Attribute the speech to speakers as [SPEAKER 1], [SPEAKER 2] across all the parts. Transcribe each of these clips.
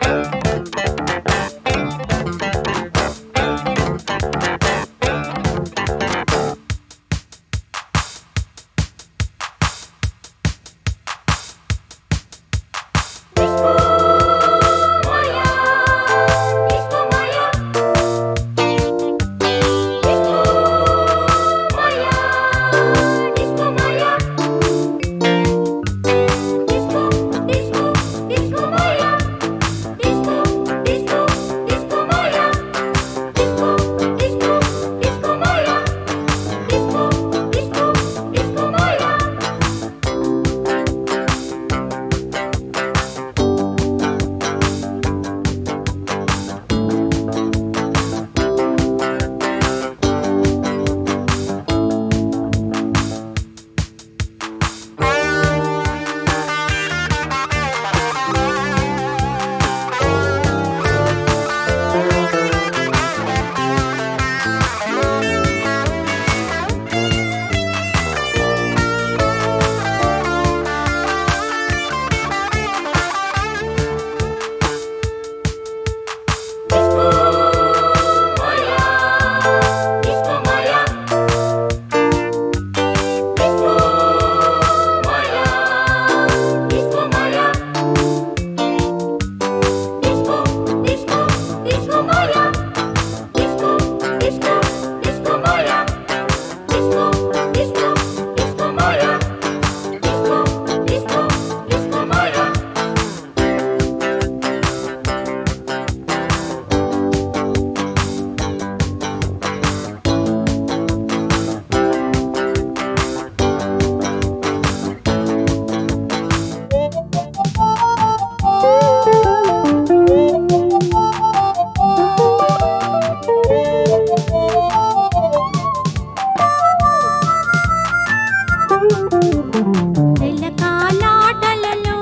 [SPEAKER 1] చిలకాలాటలలో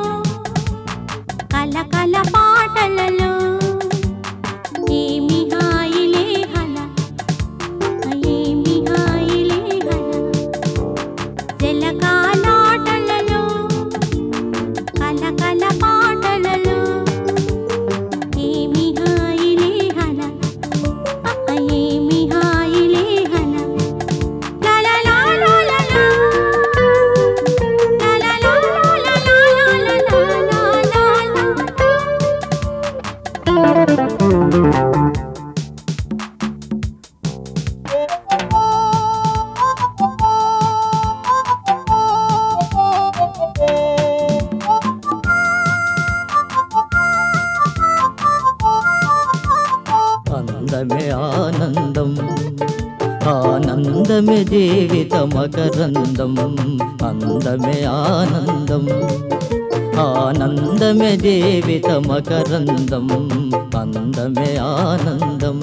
[SPEAKER 1] కలకల పాటలలో ఏమి హాయిలే హల ఏమి హాయిలే హల చిలకాలాటలలో కలకల పాటలలో ఏమి హాయిలే హల ఏమి హాయిలే హల లా లా లా లా లా లా. లా లా లా లా లా లా లా లా లా లా.
[SPEAKER 2] అందమే ఆనందం ఆనందమే జీవిత మకరందం అందమే ఆనందం ఆనందమే జీవిత మకరందం అందమే ఆనందం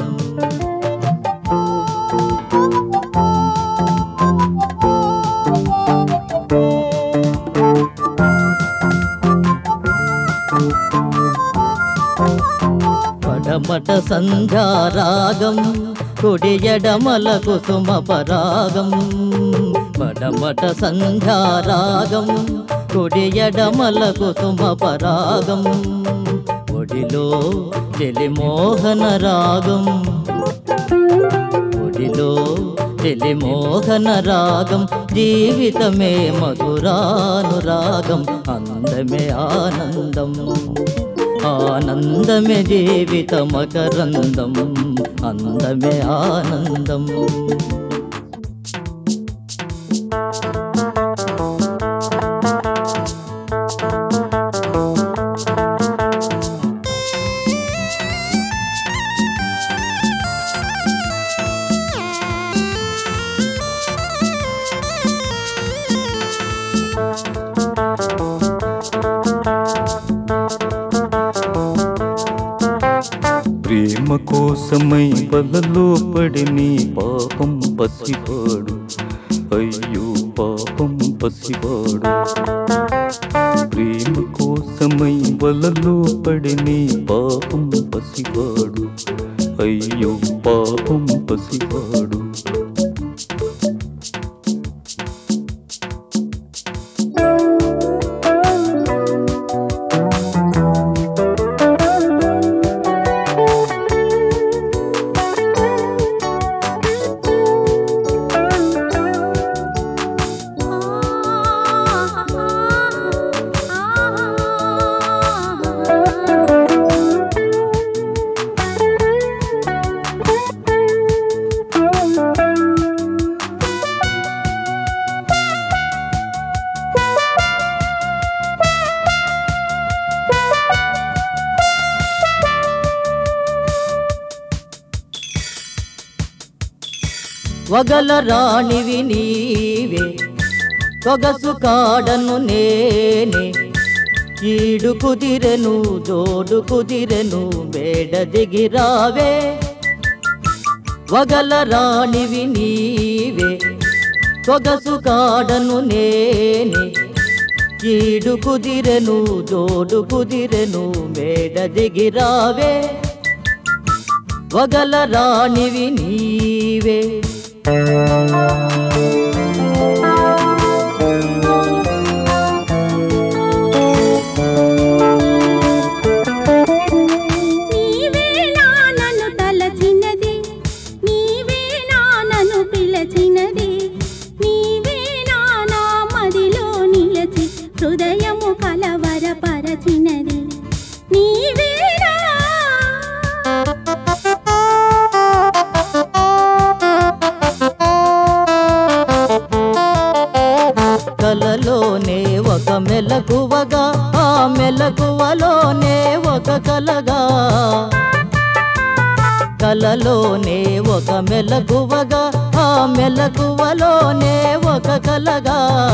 [SPEAKER 2] పడమట సంధ్యారాగం కుడి ఎడమల కుసుమ పరాగం పడమట సంధ్యారాగం కుడి ఎడమల కుసుమ పరాగం ఒడిలో తెలిమోహన రాగం ఒడిలో తెలిమోహన రాగం జీవితమే మధురానురాగం అందమే ఆనందం ఆనందమే జీవిత మకరందం అందమే ఆనందం
[SPEAKER 3] ప్రేమ కోసమై వలలో పడి నీ పాపం పసివాడు అయ్యో పాపం పసివాడు ప్రేమ కోసమై వలలో పడి నీ పాపం పసివాడు అయ్యో పాపం పసివాడు
[SPEAKER 2] వగల రాణివి నీవే సొగసు కాడను నేనే ఈడు కుదిరెను జోడు కుదిరెను మేడ దిగిరావే వగల రాణివి నీవే సొగసు కాడను నేనే ఈడు కుదిరెను జోడు కుదిరెను మేడ దిగిరావే వగల రాణివి నీవే
[SPEAKER 1] నీవే నా నన్ను తలచినది నీవే నా నన్ను పిలచినది నీవే నా నా మదిలో నిలచి హృదయము కలవరపరచినది నీవే నా
[SPEAKER 2] కలలోనే ఒక మెలకువగా ఆ మెలకువలోనే ఒక కలగా కలలోనే ఒక మెలకువగా ఆ మెలకువలోనే ఒక కలగా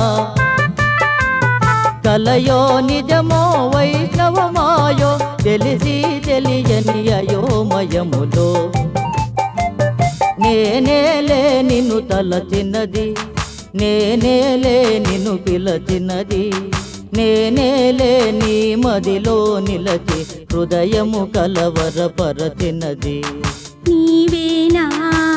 [SPEAKER 2] కలయో నిజమో వైష్ణవమాయో తెలిసి తెలియని అయోమయములో నేనేలే నిన్ను తలచినది నేనేలే నిన్ను పిలచినది నేనేలే నీ మదిలో నిలచి హృదయము కలవరపరచినది
[SPEAKER 1] నీవేనా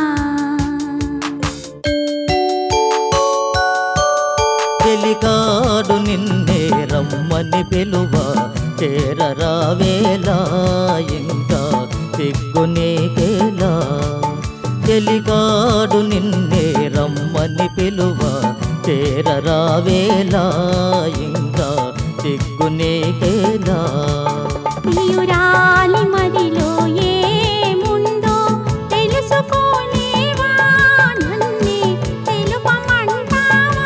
[SPEAKER 2] చెలికాడు నిన్నే రమ్మని పిలువ చేరరావేలా ఇంకా సిగ్గు నీకేలా చెలికాడు నిన్నే రమ్మని పిలువ చేరరావేలా ఇంకా సిగ్గు నీకేలా
[SPEAKER 1] ప్రియురాలి మదిలో ఏముందో తెలుసుకోలేవా నన్నే తెలుపమంటావా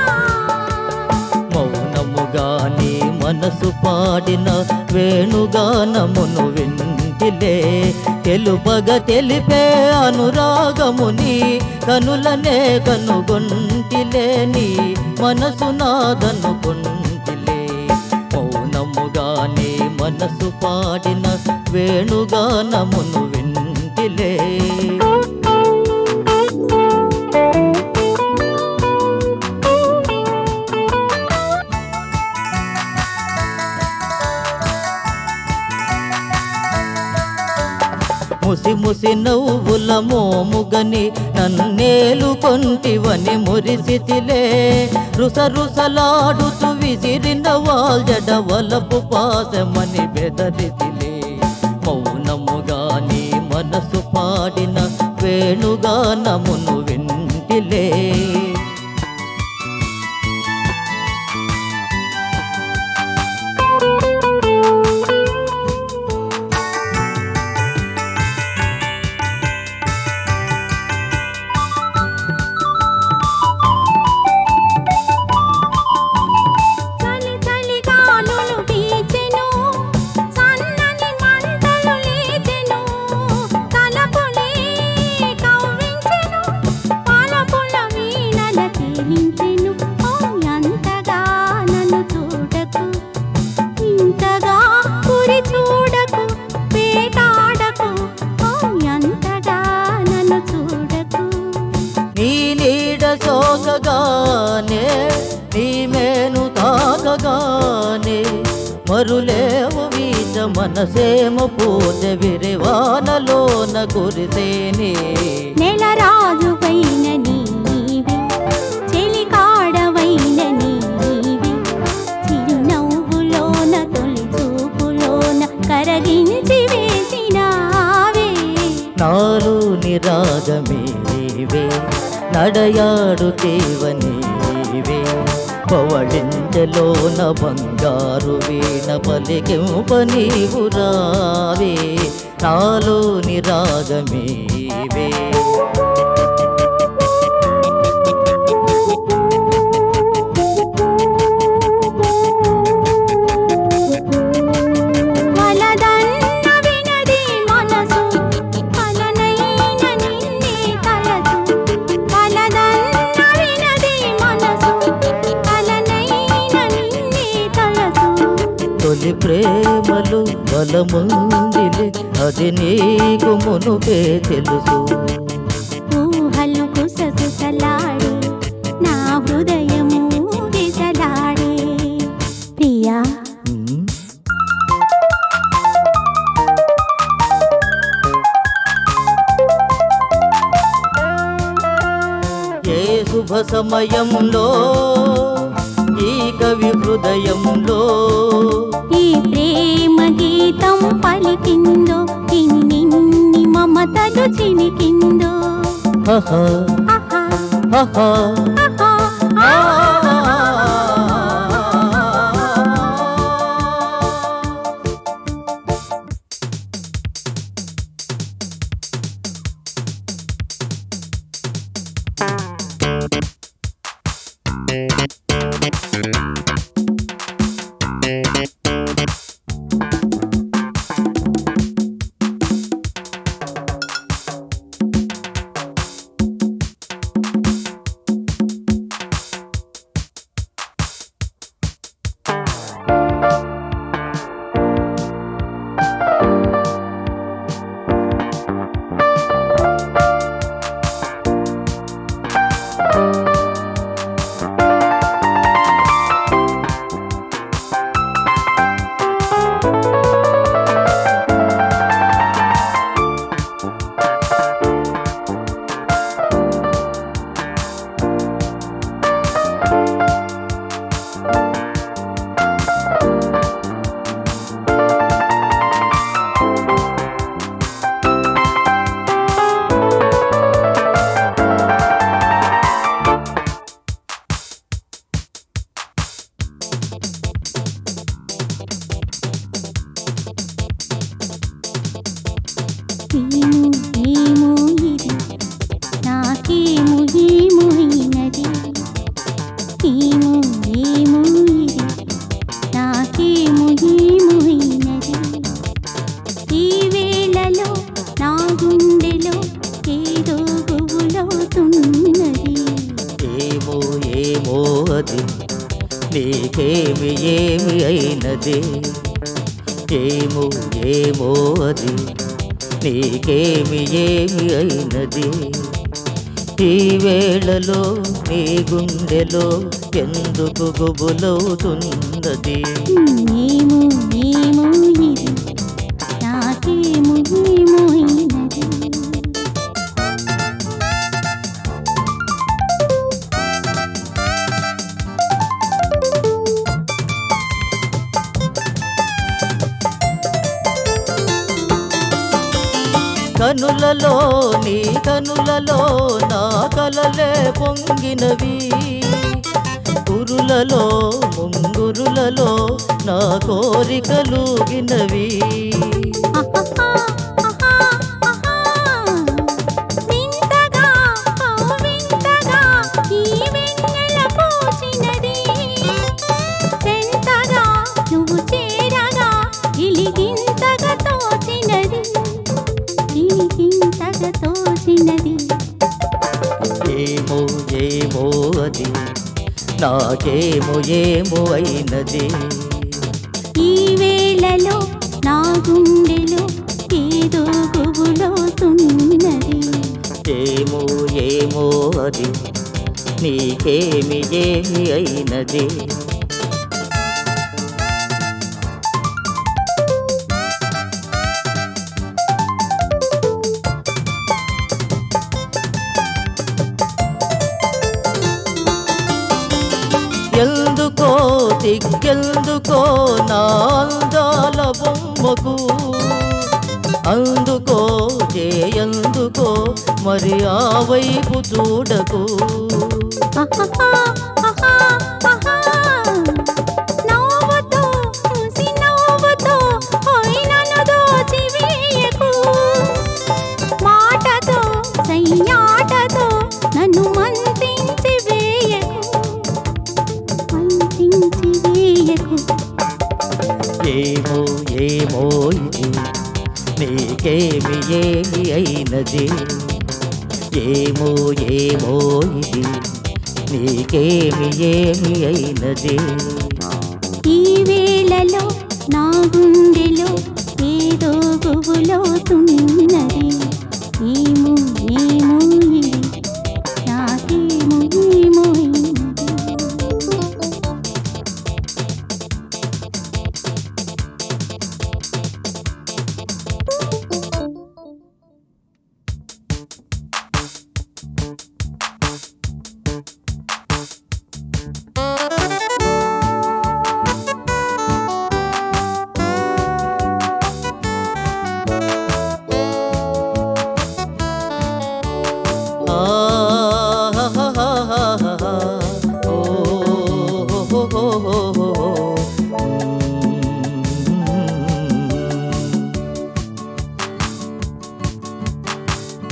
[SPEAKER 2] మౌనముగాని మనసు పాడిన వేణుగానమును వింటిలే తెలుపగ తెలిపే అనురాగముని కనులనే కనుగొంటిలే నీ మనసు నాదనుకొంటిలే మౌనముగాని మనసు పాడిన వేణుగానమును వింటిలే ముసి ముసి నవ్వుల మోముగని నన్నేలు కొంటివని మురిసితిలే రుస రుసలాడుతూ విసిరిన వాల్జడ వలపు పాసమని బెదరితిలే మౌనముగాని మనసు పాడిన వేణుగానమును వింటిలే
[SPEAKER 1] చలి చలి గాలులు వీచెను సన్నని మంటలు లేచెను తలపులే కవ్వించెను పాలపుల వీణల తేలించెను ఓ ఎంతగా నన్ను చూడకు ఇంతగా కురి చూడకు వేటాడకు ఓ ఎంతగా నన్ను చూడకు
[SPEAKER 2] నీ నీడ సోకగానే నీ మేను తాకగానే మరులేవు వీచ మనసేమ పూజ విరివానలోన కురిసేనే
[SPEAKER 1] నెల రాజువైన నీవి చెలికాడవైన నీవి చిరునవ్వులోన తొలి చూపులోన కరగించి వేసినావే
[SPEAKER 2] నాలు నిరాగమేవే నడయాడు తేవనేవే పవళించలోన బంగారు వీణ పలికింప నీవు రావే నాలో నిరాగమేవే
[SPEAKER 1] వలదన్న వినది మనసు కలనైన నిన్నే తలచు వలదన్న
[SPEAKER 2] బలముందిలే అది నీకు మునుపే తెలుసు
[SPEAKER 1] ఊహలు గుసగుసలాడే నా హృదయము గిసలాడే ప్రియా
[SPEAKER 2] ఉమ్. ఏ శుభ సమయంలో ఈ కవి హృదయంలో
[SPEAKER 1] ఈ ప్రేమ గీతం పలికిందో ఇన్నిన్ని మమతలు చినికిందో
[SPEAKER 2] హహ,
[SPEAKER 1] ఆహా
[SPEAKER 2] హహ,
[SPEAKER 1] ఆహా
[SPEAKER 2] ఆ.
[SPEAKER 1] ఏమో ఏమో ఇది నాకేమో ఏమో అయినది ఏమో ఏమో ఇది నాకేమో ఏమో అయినది ఈ వేళలో నా గుండెలో ఏదో గుబులవుతున్నది
[SPEAKER 2] ఏమో ఏమో అది నీకేమి ఏమి అయినది ఏమో ఏమో అది నీకేమి ఏమి అయినది ఈ వేళలో నీ గుండెలో ఎందుకు గుబులవుతున్నది
[SPEAKER 1] ఏమో ఏమో ఇది నాకేమో ఏమో అయినది
[SPEAKER 2] కనులలో నీ కనులలో నా కలలే పొంగినవి కురులలో ముంగురులలో నా కోరికలుగినవి
[SPEAKER 1] ఆహాహా, ఆహా, ఆహా. వింతగా, ఓ వింతగా ఈ వెన్నెల పూచినది. చెంతగా నువ్వు చేరగా ఇలిగింతగా తోచినది ఇలిగింతగా తోచినది
[SPEAKER 2] ఏమో ఏమో అది నాకేమో ఏమో అయినది
[SPEAKER 1] ఈ వేళలో నా గుండెలో ఏదో గుబులవుతున్నది
[SPEAKER 2] ఏమో ఏమో అది నీకేమి ఏమి అయినది ఎందుకో దిగ్గెందుకో నా అందాల బొమ్మకు అందుకో చేయందుకో మరి ఆ వైపు చూడకు
[SPEAKER 1] ఆహాహా, ఆహా, ఆహా. నవ్వుతూ, చూసి నవ్వుతూ, ఓయ్ నన్ను దోచివేయకు. మాటతో, సయ్యాటతో నన్ను మంత్రించి వేయకు మంత్రించి వేయకు
[SPEAKER 2] ఏమో ఏమో ఇది నీకేమి ఏమి అయినది ఏమో ఏమో ఇది నీకేమి ఏమి అయినది
[SPEAKER 1] ఈ వేళలో నా గుండెలో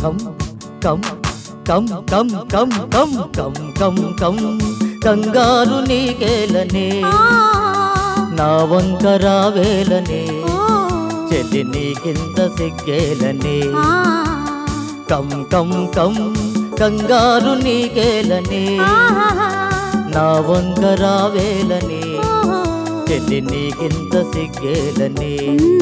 [SPEAKER 2] కం కం కం కం కం కం కం కం కం కంగారు నీకేలనే
[SPEAKER 1] ఆ,
[SPEAKER 2] నా వంక రావేలనే
[SPEAKER 1] ఓ,
[SPEAKER 2] చెల్లి నీకింత సిగ్గేలనే
[SPEAKER 1] ఆ,
[SPEAKER 2] కం కం కం కంగారు నీకేలనే
[SPEAKER 1] ఆహాహా,
[SPEAKER 2] నా వంక రావేలనే
[SPEAKER 1] ఓహో.
[SPEAKER 2] చెల్లి నీకింత సిగ్గేలనే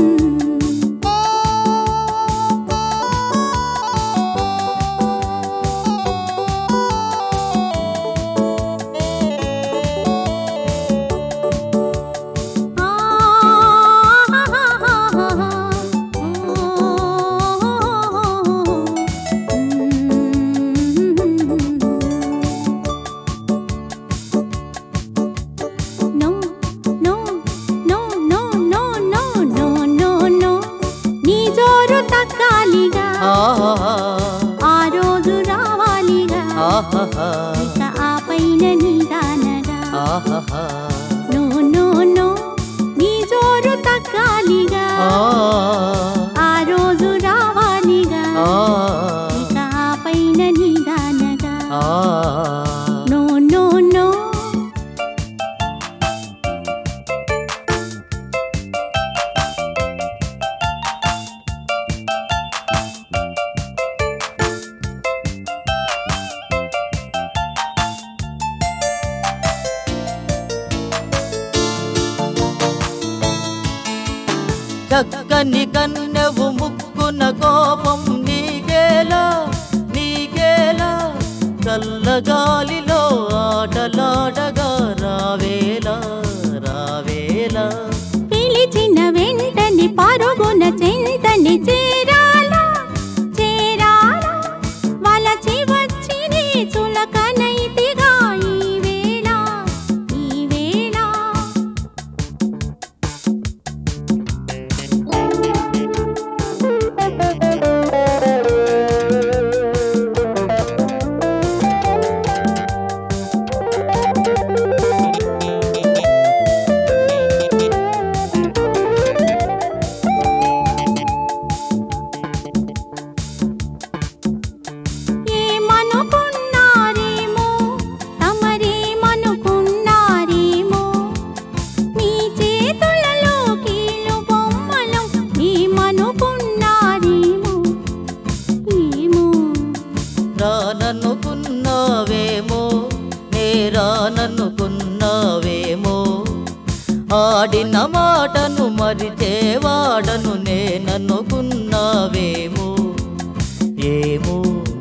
[SPEAKER 1] No, no, no, no, no, no, no, no, no. నీ జోరు తగ్గాలిగా
[SPEAKER 2] ఆహాహా
[SPEAKER 1] ఆ రోజు రావాలిగా
[SPEAKER 2] ఆహాహా
[SPEAKER 1] ఇక ఆ పైన నిదానగా
[SPEAKER 2] ఆహాహా
[SPEAKER 1] నో నో నో నీ జోరు తగ్గాలిగా
[SPEAKER 2] ఆ
[SPEAKER 1] ఆ రోజు రావాలిగా
[SPEAKER 2] ఆ
[SPEAKER 1] ఇక ఆ పైన నిదానగా
[SPEAKER 2] ఆ
[SPEAKER 1] నో నో నో
[SPEAKER 2] చక్కని కన్నెవు ముక్కున కోపం నీకేలా నీకేలా చల్లగాలిలో ఆటలాడగా రావేలా రావేలా
[SPEAKER 1] పిలిచిన వెంటనే పరుగున చెంతని చేరాలా చేరాలా వలచి వచ్చి నీ చులకనైతిగా ఈ వేళ ఈ వేళ ఏమనుకున్నారేమో తమరేమనుకున్నారేమో మీ చేతులలో కీలు బొమ్మలు ఏమనుకున్నారేమో ఏమో
[SPEAKER 2] రాననుకున్నావేమో నే రాననుకున్నావేమో ఆడిన మాటను మరిచేవాడను నేననుకున్నావేమో ఏమో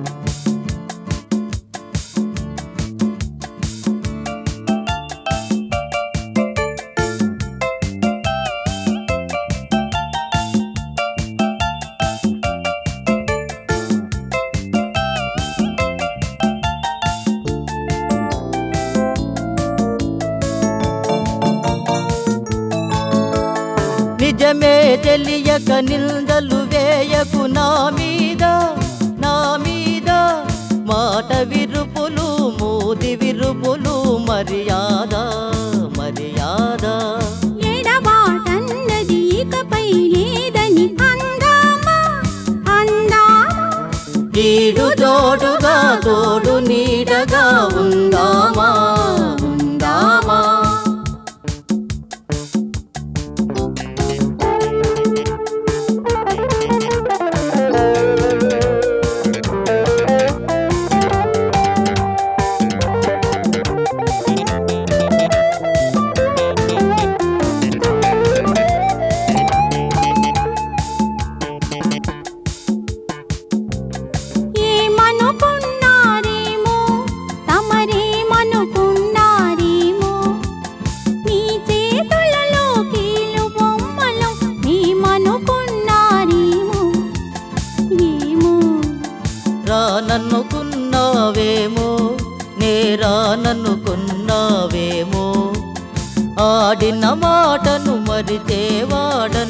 [SPEAKER 2] నిజమే తెలియక నిందలు వేయకు నా మీద నా మీద మాట విరుపులు మూది విరుపులు మర్యాద మర్యాద
[SPEAKER 1] ఎడబాటన్నది ఇకపై లేదని అందామా అందామా
[SPEAKER 2] ఈడు జోడుగా తోడు నీడగా ఉందామా ఉందామా
[SPEAKER 1] ఏమనుకున్నారేమో తమరేమనుకున్నారేమో మీ చేతులలో కీలు బొమ్మలు ఏమనుకున్నారేమో ఏమో
[SPEAKER 2] రాననుకున్నావేమో నే రాననుకున్నావేమో ఆడిన మాటను మరిచేవాడను